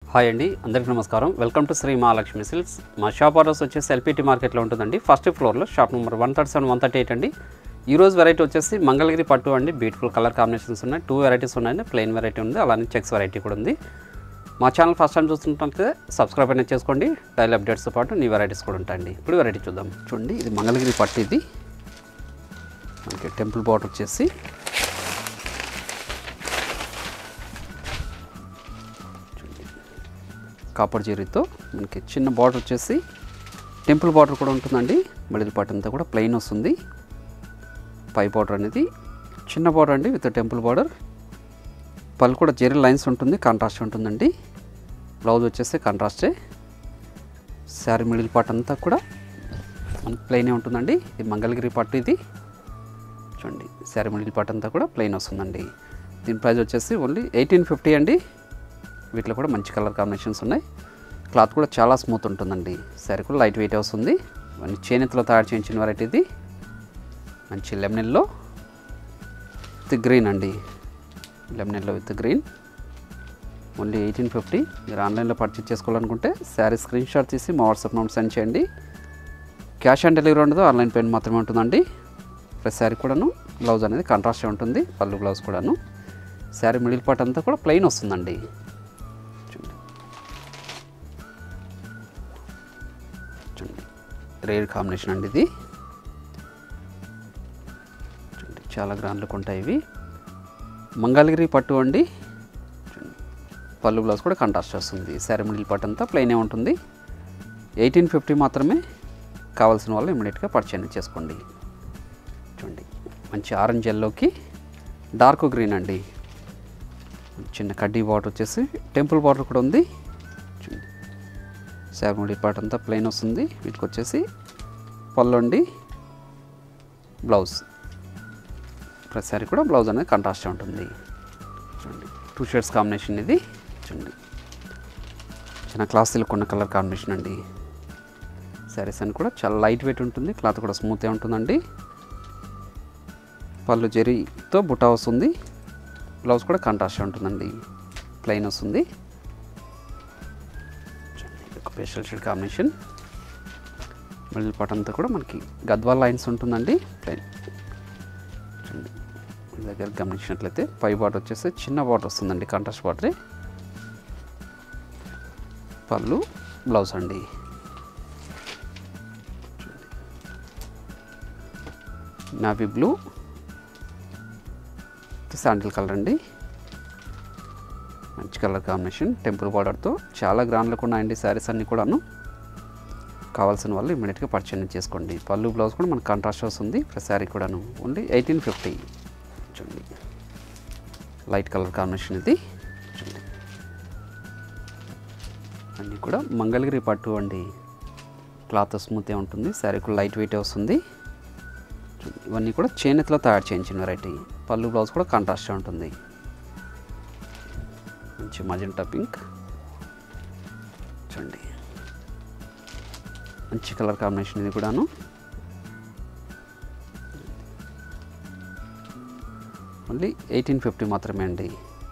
Hi అండి అందరికీ నమస్కారం welcome to Shri Mahalakshmi silks మా షాప్ అడ్రస్ వచ్చేసి ఎల్పిటి మార్కెట్లో ఉంటుందండి ఫస్ట్ ఫ్లోర్లో shop number one thirty seven one thirty eight అండి ఈ రోజు వెరైటీ వచ్చేసి మంగళగిరి పట్టు అండి బ్యూటిఫుల్ కలర్ కాంబినేషన్స్ ఉన్నాయి టూ వెరైటీస్ ఉన్నాయండి ప్లెయిన్ వెరైటీ ఉంది అలానే చెక్స్ వెరైటీ కూడా ఉంది మా ఛానల్ ఫస్ట్ టైం చూస్తుంటే సబ్స్క్రైబ్ అనేది చేసుకోండి డైలీ అప్డేట్స్తో పాటు నీ వెరైటీస్ కూడా ఉంటాయండి ఇప్పుడు వెరైటీ చూద్దాం చూడండి ఇది మంగళగిరి పట్టు ఇది మనకి టెంపుల్ బార్డర్ వచ్చేసి కాపర్ జీరీతో మనకి చిన్న బార్డర్ వచ్చేసి టెంపుల్ బార్డర్ కూడా ఉంటుందండి మిడిల్ పార్ట్ అంతా కూడా ప్లెయిన్ వస్తుంది పై బార్డర్ అనేది చిన్న బార్డర్ అండి విత్ టెంపుల్ బార్డర్ పళ్ళు కూడా జెరీ లైన్స్ ఉంటుంది కాంట్రాస్ట్ ఉంటుందండి బ్లౌజ్ వచ్చేసి కాంట్రాస్టే శారీ మిడిల్ పార్ట్ అంతా కూడా మనకి ప్లెయినే ఉంటుందండి ఇది మంగళగిరి పట్టు ఇది చూడండి శారీ మిడిల్ పార్ట్ అంతా కూడా ప్లెయిన్ వస్తుందండి దీని ప్రైస్ వచ్చేసి ఓన్లీ ఎయిటీన్ ఫిఫ్టీ అండి వీటిలో కూడా మంచి కలర్ కాంబినేషన్స్ ఉన్నాయి క్లాత్ కూడా చాలా స్మూత్ ఉంటుందండి శారీ కూడా లైట్ వెయిట్ వస్తుంది ఇవన్నీ చేనేతలో తయారు చేయించిన వెరైటీ ఇది మంచి లెమనెల్లో విత్ గ్రీన్ అండి lemon yellow with green only eighteen fifty మీరు ఆన్లైన్లో పర్చేస్ చేసుకోవాలనుకుంటే శారీ స్క్రీన్ షాట్ తీసి మా వాట్సాప్ నెంబర్ సెండ్ చేయండి క్యాష్ ఆన్ డెలివరీ ఉండదు ఆన్లైన్ పేమెంట్ మాత్రమే ఉంటుందండి ప్రతి శారీ కూడాను బ్లౌజ్ అనేది కాంట్రాస్ట్ ఉంటుంది పళ్ళు బ్లౌజ్ కూడాను శారీ మిడిల్ పార్ట్ అంతా కూడా ప్లెయిన్ వస్తుందండి చూడండి చూడండి రేర్ కాంబినేషన్ అండి ఇది చూడండి చాలా గ్రాండ్ లుక్ ఉంటాయి ఇవి మంగళగిరి పట్టు అండి చూడండి పళ్ళు బ్లౌజ్ కూడా కంట్రాస్ట్ వస్తుంది శారీ మిడిల్ పార్ట్ అంతా ప్లెయినే ఉంటుంది ఎయిటీన్ ఫిఫ్టీ మాత్రమే కావాల్సిన వాళ్ళు ఇమీడియట్గా పర్చేజ్ చేసుకోండి చూడండి మంచి ఆరెంజ్ ఎల్లోకి డార్క్ గ్రీన్ అండి చిన్న కడ్డీ బార్డర్ వచ్చేసి టెంపుల్ బార్డర్ కూడా ఉంది చూడండి శారీ పార్ట్ అంతా ప్లెయిన్ వస్తుంది వీటికి వచ్చేసి పళ్ళు అండి బ్లౌజ్ ప్రతిసారి కూడా బ్లౌజ్ అనేది కంట్రాస్ట్ ఉంటుంది చూడండి టూ షేడ్స్ కాంబినేషన్ ఇది చూడండి చిన్న క్లాస్ సిల్క్ ఉన్న కలర్ కాంబినేషన్ అండి శారీస్ అని కూడా చాలా లైట్ వెయిట్ ఉంటుంది క్లాత్ కూడా స్మూత్గా ఉంటుందండి పళ్ళు జెరీతో బుటా వస్తుంది బ్లౌజ్ కూడా కాంట్రాస్ట్ ఉంటుందండి ప్లెయిన్ వస్తుంది చూడండి, ఇది ఒక special shade combination middle part అంతా కూడా మనకి గద్వాల్ లైన్స్ ఉంటుందండి ప్లెయిన్ చూడండి మీ దగ్గర గమనించినట్లయితే పై బార్డర్ వచ్చేసి చిన్న బార్డర్ వస్తుందండి కాంట్రాస్ట్ బార్డరే పళ్ళు బ్లౌజ్ అండి నావీ బ్లూ శాండిల్ కలర్ అండి మంచి కలర్ కాంబినేషన్ టెంపుల్ బార్డర్తో చాలా గ్రాండ్లకు ఉన్నాయండి శారీస్ అన్నీ కూడాను కావాల్సిన వాళ్ళు ఇమీడియట్గా పర్చేజ్ చేసుకోండి పళ్ళు బ్లౌజ్ కూడా మనకు కాంట్రాస్ట్ వస్తుంది ప్రతి శారీ కూడాను ఓన్లీ ఎయిటీన్ ఫిఫ్టీ చూడండి లైట్ కలర్ కాంబినేషన్ ఇది చూడండి అన్నీ కూడా మంగళగిరి పట్టు అండి క్లాత్ స్మూత్గా ఉంటుంది శారీ కూడా లైట్ వెయిట్ వస్తుంది చూడండి, ఇవన్నీ కూడా చేనేతలో తయారు చేయించిన వెరైటీ పళ్ళు బ్లౌజ్ కూడా కాంట్రాస్ట్ ఉంటుంది మంచి మజంటా పింక్ చూడండి మంచి కలర్ కాంబినేషన్ ఇది కూడాను ఓన్లీ ఎయిటీన్ ఫిఫ్టీ మాత్రమే అండి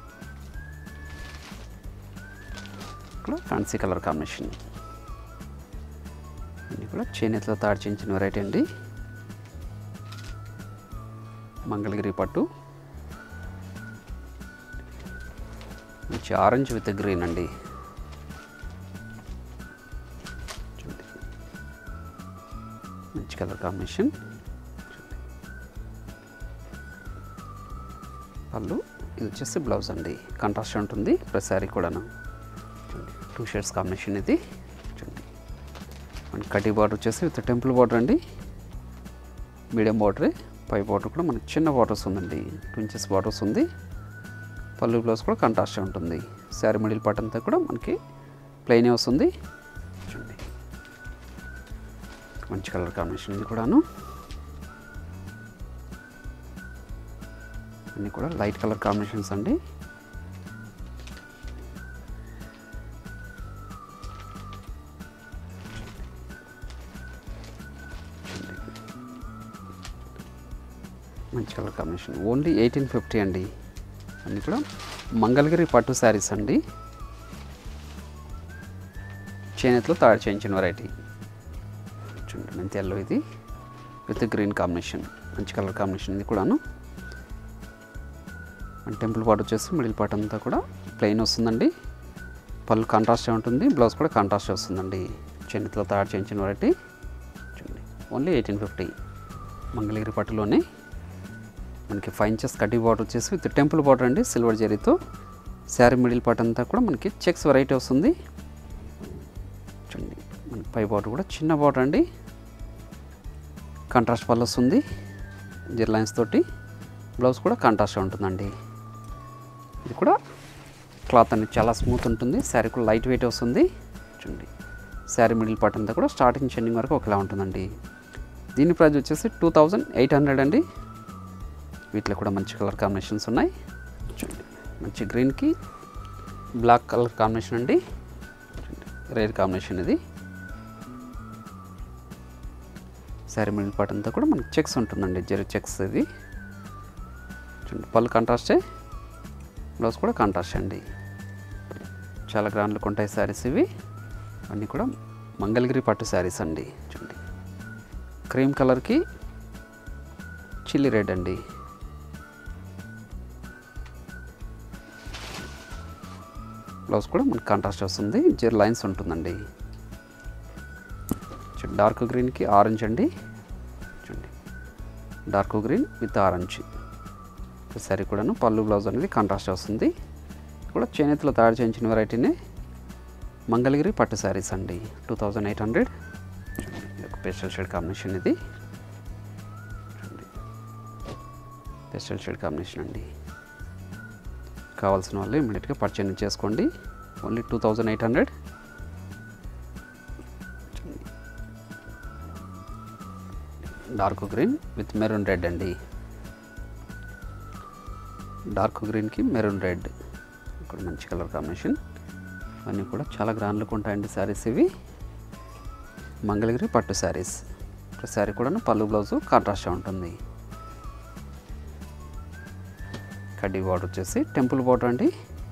ఇక్కడ ఫ్యాన్సీ కలర్ కాంబినేషన్ అన్నీ కూడా చేనేతలో తయారు చేయించిన వెరైటీ అండి మంగళగిరి పట్టు మంచి ఆరెంజ్ విత్ గ్రీన్ అండి చూడండి మంచి కలర్ కాంబినేషన్ పళ్ళు ఇది వచ్చేసి బ్లౌజ్ అండి కాంట్రాస్ట్ ఉంటుంది ప్రతి శారీ కూడాను చూడండి టూ షేడ్స్ కాంబినేషన్ ఇది చూడండి మనకి కటీ బార్డర్ వచ్చేసి విత్ టెంపుల్ బార్డర్ అండి మీడియం బార్డరే పై బార్డర్ కూడా మనకి చిన్న బార్డర్స్ ఉందండి టూ ఇంచెస్ బార్డర్స్ ఉంది పళ్ళు బ్లౌజ్ కూడా కంట్రాస్ట్ ఉంటుంది శారీ మిడిల్ పార్ట్ అంతా కూడా మనకి ప్లెయినే వస్తుంది చూడండి మంచి కలర్ కాంబినేషన్ ఇది కూడాను అన్నీ కూడా లైట్ కలర్ కాంబినేషన్స్ అండి మంచి colour combination only eighteen fifty అండి అన్నీ కూడా మంగళగిరి పట్టు శారీస్ అండి చేనేతలో తయారు చేయించిన వెరైటీ చూడండి మెంతి ఎల్లో ఇది విత్ గ్రీన్ కాంబినేషన్ మంచి కలర్ కాంబినేషన్ ఇది కూడాను మన టెంపుల్ పార్ట్ వచ్చేసి మిడిల్ పార్ట్ అంతా కూడా ప్లెయిన్ వస్తుందండి పళ్ళు కాంట్రాస్టే ఉంటుంది బ్లౌజ్ కూడా కాంట్రాస్టే వస్తుందండి చేనేతలో తయారు చేయించిన వెరైటీ చూడండి ఓన్లీ ఎయిటీన్ ఫిఫ్టీ మంగళగిరి పట్టులోనే మనకి ఫైవ్ ఇంచెస్ కడ్డీ బార్డర్ వచ్చేసి విత్ టెంపుల్ బార్డర్ అండి సిల్వర్ జరీతో శారీ మిడిల్ పార్ట్ అంతా కూడా మనకి చెక్స్ వెరైటీ వస్తుంది చూడండి మనకి పై బార్డర్ కూడా చిన్న బార్డర్ అండి కాంట్రాస్ట్ పళ్ళు వస్తుంది జెర్ లైన్స్ తోటి బ్లౌజ్ కూడా కాంట్రాస్ట్ ఉంటుందండి ఇది కూడా క్లాత్ అనేది చాలా స్మూత్ ఉంటుంది శారీ కూడా లైట్ వెయిట్ వస్తుంది చూడండి శారీ మిడిల్ పార్ట్ అంతా కూడా స్టార్టింగ్ చెండింగ్ వరకు ఒకలా ఉంటుందండి దీని ప్రైస్ వచ్చేసి టూ థౌజండ్ ఎయిట్ హండ్రెడ్ అండి వీటిలో కూడా మంచి కలర్ కాంబినేషన్స్ ఉన్నాయి చూడండి మంచి గ్రీన్కి బ్లాక్ కలర్ కాంబినేషన్ అండి రేర్ కాంబినేషన్ ఇది శారీ మిడిల్ పార్ట్ అంతా కూడా మనకి చెక్స్ ఉంటుందండి జెరీ చెక్స్ ఇది చూడండి పళ్ళు కాంట్రాస్టే బ్లౌజ్ కూడా కాంట్రాస్ట్ అండి చాలా గ్రాండ్లకు ఉంటాయి శారీస్ ఇవి అన్నీ కూడా మంగళగిరి పట్టు శారీస్ అండి చూడండి క్రీమ్ కలర్కి చిల్లీ రెడ్ అండి బ్లౌజ్ కూడా మనకి కాంట్రాస్ట్ వస్తుంది జెర్ లైన్స్ ఉంటుందండి చూడండి డార్క్ గ్రీన్కి ఆరెంజ్ అండి చూడండి dark green with orange sari కూడాను పళ్ళు బ్లౌజ్ అనేది కాంట్రాస్ట్ వస్తుంది ఇది కూడా చేనేతలో తయారు చేయించిన వెరైటీనే మంగళగిరి పట్టు శారీస్ అండి two thousand eight hundred pastel shade combination ఇది పేస్టల్ షేడ్ కాంబినేషన్ అండి కావాల్సిన వాళ్ళు ఇమీడియట్గా పర్చేజ్ చేసుకోండి only two thousand eight hundred dark green with maroon red అండి డార్క్ గ్రీన్కి మెరూన్ రెడ్ ఇక్కడ మంచి కలర్ కాంబినేషన్ ఇవన్నీ కూడా చాలా గ్రాండ్ లుక్ ఉంటాయండి శారీస్ ఇవి మంగళగిరి పట్టు శారీస్ ఇక్కడ శారీ కూడా పళ్ళు బ్లౌజు కాంట్రాస్ట్గా ఉంటుంది కడ్డీ బార్డర్ వచ్చేసి టెంపుల్ బార్డర్ అండి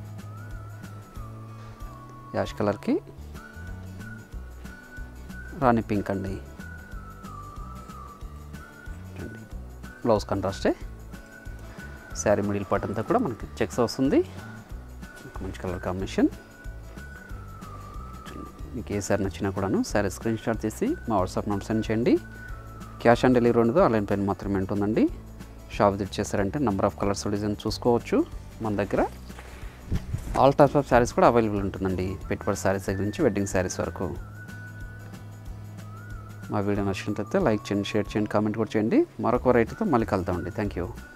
యాష్ కలర్కి రాణి పింక్ అండి చూడండి. బ్లౌజ్ కాంట్రాస్టే శారీ మిడిల్ పార్ట్ అంతా కూడా మనకి చెక్స్ వస్తుంది ఒక మంచి కలర్ కాంబినేషన్ చూడండి. మీకు ఏ సారీ నచ్చినా కూడాను శారీ స్క్రీన్ షాట్ తీసి మా వాట్సాప్ నెంబర్ సెండ్ చేయండి క్యాష్ ఆన్ డెలివరీ ఉండదు ఆన్లైన్ పేమెంట్ మాత్రమే ఉంటుందండి షాప్ విజిట్ చేశారంటే నెంబర్ ఆఫ్ కలర్స్ డిజైన్ చూసుకోవచ్చు మన దగ్గర ఆల్ టైప్స్ ఆఫ్ శారీస్ కూడా అవైలబుల్ ఉంటుందండి పెట్టుబడి శారీస్ దగ్గర నుంచి వెడ్డింగ్ శారీస్ వరకు మా వీడియో నచ్చినట్లయితే లైక్ చేయండి షేర్ చేయండి కామెంట్ కూడా చేయండి మరొక వెరైటీతో మళ్ళీ కలుద్దామండి థ్యాంక్ యూ